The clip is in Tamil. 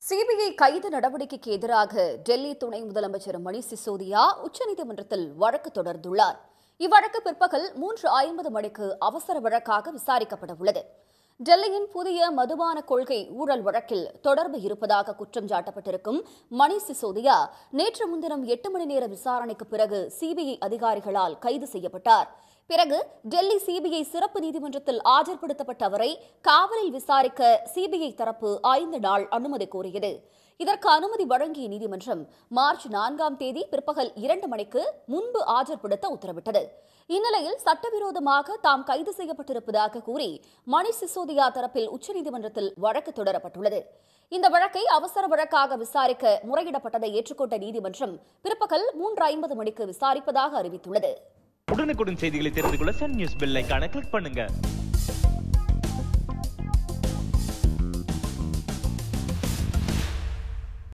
சிபிஐ கைது நடவடிக்கைக்கு எதிராக டெல்லி துணை முதலமைச்சர் மணிஷ் சிசோதியா உச்சநீதிமன்றத்தில் வழக்கு தொடர்ந்துள்ளார் இவ்வழக்கு பிற்பகல் மூன்று ஐம்பது மணிக்கு அவசர வழக்காக விசாரிக்கப்பட உள்ளது டெல்லியின் புதிய மதுபான கொள்கை ஊழல் வழக்கில் தொடர்பு இருப்பதாக குற்றம் சாட்டப்பட்டிருக்கும் மணிஷ் சிசோதியா நேற்று முன்தினம் எட்டு மணி நேர விசாரணைக்கு பிறகு சிபிஐ அதிகாரிகளால் கைது செய்யப்பட்டார் பிறகு டெல்லி சிபிஐ சிறப்பு நீதிமன்றத்தில் ஆஜர்படுத்தப்பட்ட அவரை காவலில் விசாரிக்க சிபிஐ தரப்பு ஐந்து நாள் அனுமதி கோரியது இதற்கு அனுமதி வழங்கிய நீதிமன்றம் மார்ச் நான்காம் தேதி பிற்பகல் இரண்டு மணிக்கு முன்பு ஆஜர்படுத்த உத்தரவிட்டது இந்நிலையில் சட்டவிரோதமாக தாம் கைது செய்யப்பட்டிருப்பதாக கூறி மணிஷ் சிசோதியா தரப்பில் உச்சநீதிமன்றத்தில் வழக்கு தொடரப்பட்டுள்ளது இந்த வழக்கை அவசர வழக்காக விசாரிக்க முறையிடப்பட்டதை ஏற்றுக்கொண்ட நீதிமன்றம் பிற்பகல் மூன்று ஐம்பது மணிக்கு விசாரிப்பதாக அறிவித்துள்ளது உடனுக்குடன் செய்திகளை தெரிந்து கொள்ள சன் நியூஸ் பெல் ஐகானை கிளிக் பண்ணுங்க